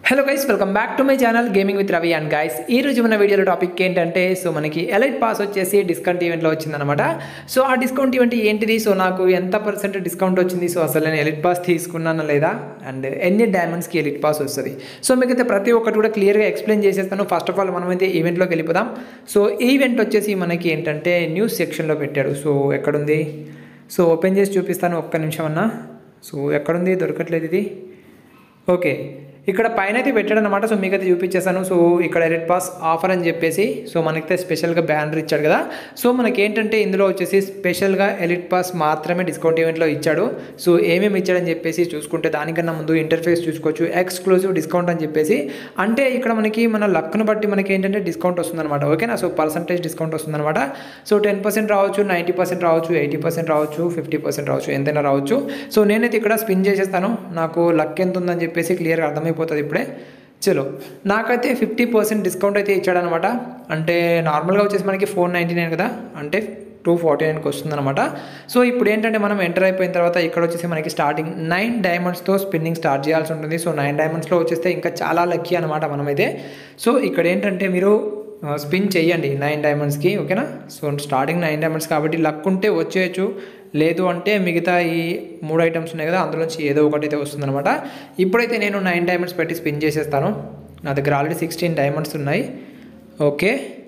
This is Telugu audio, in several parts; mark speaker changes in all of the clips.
Speaker 1: hello guys welcome back to my channel gaming with Ravi and guys ఈ రోజు మన వీడియోలో టాపిక్ ఏంటంటే సో మనకి ఎలైట్ పాస్ వచ్చేసి డిస్కౌంట్ ఈవెంట్లో వచ్చిందనమాట సో ఆ డిస్కౌంట్ ఈవెంట్ ఏంటిది సో నాకు ఎంత పర్సెంట్ డిస్కౌంట్ వచ్చింది సో అసలు నేను ఎలిట్ పాస్ తీసుకున్నానా లేదా అండ్ ఎన్ని డైమండ్స్కి ఎలిట్ పాస్ వస్తుంది సో మీకైతే ప్రతి ఒక్కటి కూడా క్లియర్గా ఎక్స్ప్లెయిన్ చేసేస్తాను ఫస్ట్ ఆఫ్ ఆల్ మనమైతే ఈవెంట్లోకి వెళ్ళిపోదాం సో ఈ ఈవెంట్ వచ్చేసి మనకి ఏంటంటే న్యూస్ సెక్షన్లో పెట్టాడు సో ఎక్కడుంది సో ఓపెన్ చేసి చూపిస్తాను ఒక్క నిమిషం అన్న సో ఎక్కడుంది దొరకట్లేదు ఇది ఓకే ఇక్కడ పైన అయితే పెట్టాడు అనమాట సో మీకైతే చూపించేస్తాను సో ఇక్కడ ఎడిట్ పాస్ ఆఫర్ అని చెప్పేసి సో మనకైతే స్పెషల్గా బ్యానర్ ఇచ్చాడు కదా సో మనకి ఏంటంటే ఇందులో వచ్చేసి స్పెషల్గా ఎలిట్ పాస్ మాత్రమే డిస్కౌంట్ ఈవెంట్లో ఇచ్చాడు సో ఏమేమి ఇచ్చాడని చెప్పేసి చూసుకుంటే దానికన్నా ముందు ఇంటర్ఫేస్ చూసుకోవచ్చు ఎక్స్క్లూజివ్ డిస్కౌంట్ అని చెప్పేసి అంటే ఇక్కడ మనకి మన లక్ను బట్టి మనకి ఏంటంటే డిస్కౌంట్ వస్తుందన్నమాట ఓకేనా సో పర్సంటేజ్ డిస్కౌంట్ వస్తుందన్నమాట సో టెన్ పర్సెంట్ రావచ్చు నైంటీ పర్సెంట్ రావచ్చు ఎయిటీ పర్సెంట్ రావచ్చు ఫిఫ్టీ పర్సెంట్ రావచ్చు ఎంతైనా రావచ్చు సో నేనైతే ఇక్కడ స్పిన్ చేసేస్తాను నాకు లక్ ఎంత ఉందని చెప్పేసి క్లియర్గా అర్థమైపోతుంది ఇప్పుడే చలో నాకైతే ఫిఫ్టీ పర్సెంట్ డిస్కౌంట్ అయితే ఇచ్చాడనమాట అంటే నార్మల్గా వచ్చేసి మనకి ఫోర్ నైంటీ నైన్ కదా అంటే టూ ఫార్టీ నైన్కి వస్తుందన్నమాట సో ఇప్పుడు ఏంటంటే మనం ఎంటర్ అయిపోయిన తర్వాత ఇక్కడ వచ్చేసి మనకి స్టార్టింగ్ నైన్ డైమండ్స్తో స్పిన్నింగ్ స్టార్ట్ చేయాల్సి ఉంటుంది సో నైన్ డైమండ్స్లో వచ్చేస్తే ఇంకా చాలా లక్కీ అనమాట మనమైతే సో ఇక్కడ ఏంటంటే మీరు స్పిన్ చేయండి నైన్ డైమండ్స్కి ఓకేనా సో స్టార్టింగ్ నైన్ డైమండ్స్ కాబట్టి లక్ ఉంటే వచ్చేయచ్చు లేదు అంటే మిగతా ఈ మూడు ఐటమ్స్ ఉన్నాయి కదా అందులోంచి ఏదో ఒకటి అయితే వస్తుందన్నమాట ఇప్పుడైతే నేను నైన్ డైమండ్స్ పెట్టి స్పిన్ చేసేస్తాను నా దగ్గర ఆల్రెడీ సిక్స్టీన్ డైమండ్స్ ఉన్నాయి ఓకే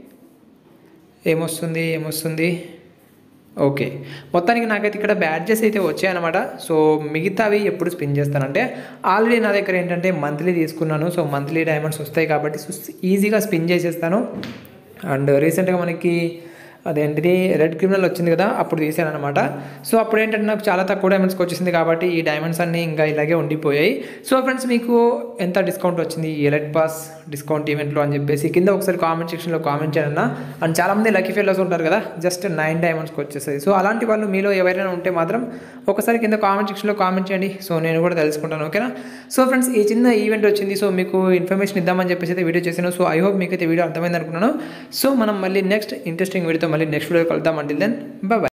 Speaker 1: ఏమొస్తుంది ఏమొస్తుంది ఓకే మొత్తానికి నాకైతే ఇక్కడ బ్యాడ్జెస్ అయితే వచ్చాయన్నమాట సో మిగతావి ఎప్పుడు స్పిన్ చేస్తానంటే ఆల్రెడీ నా దగ్గర ఏంటంటే మంత్లీ తీసుకున్నాను సో మంత్లీ డైమండ్స్ వస్తాయి కాబట్టి సో ఈజీగా స్పిన్ చేసేస్తాను అండ్ రీసెంట్గా మనకి అదేంటిది రెడ్ క్రిమినల్ వచ్చింది కదా అప్పుడు తీసాను అనమాట సో అప్పుడు ఏంటంటే నాకు చాలా తక్కువ డైమండ్స్కి వచ్చేసింది కాబట్టి ఈ డైమండ్స్ అన్నీ ఇంకా ఇలాగే ఉండిపోయాయి సో ఫ్రెండ్స్ మీకు ఎంత డిస్కౌంట్ వచ్చింది ఎలెట్ పాస్ డిస్కౌంట్ ఈవెంట్లో అని చెప్పేసి కింద ఒకసారి కామెంట్ సెక్షన్లో కామెంట్ చేయండి అండ్ చాలామంది లక్కీ ఫెయిల్స్ ఉంటారు కదా జస్ట్ నైన్ డైమండ్స్కి వచ్చేసాయి సో అలాంటి వాళ్ళు మీలో ఎవరైనా ఉంటే మాత్రం ఒకసారి కింద కామెంట్ సెక్షన్లో కామెంట్ చేయండి సో నేను కూడా తెలుసుకుంటాను ఓకేనా సో ఫ్రెండ్స్ ఈ చిన్న ఈవెంట్ వచ్చింది సో మీకు ఇన్ఫర్మేషన్ ఇద్దామని చెప్పేసి అయితే వీడియో చేశాను సో ఐ హోప్ మీకు అయితే వీడియో అర్థమైంది అనుకున్నాను సో మనం మళ్ళీ నెక్స్ట్ ఇంట్రెస్టింగ్ వీడియోతో మళ్ళీ నెక్స్ట్ వీడియో కలుద్దాం అండి దెన్ బాయ్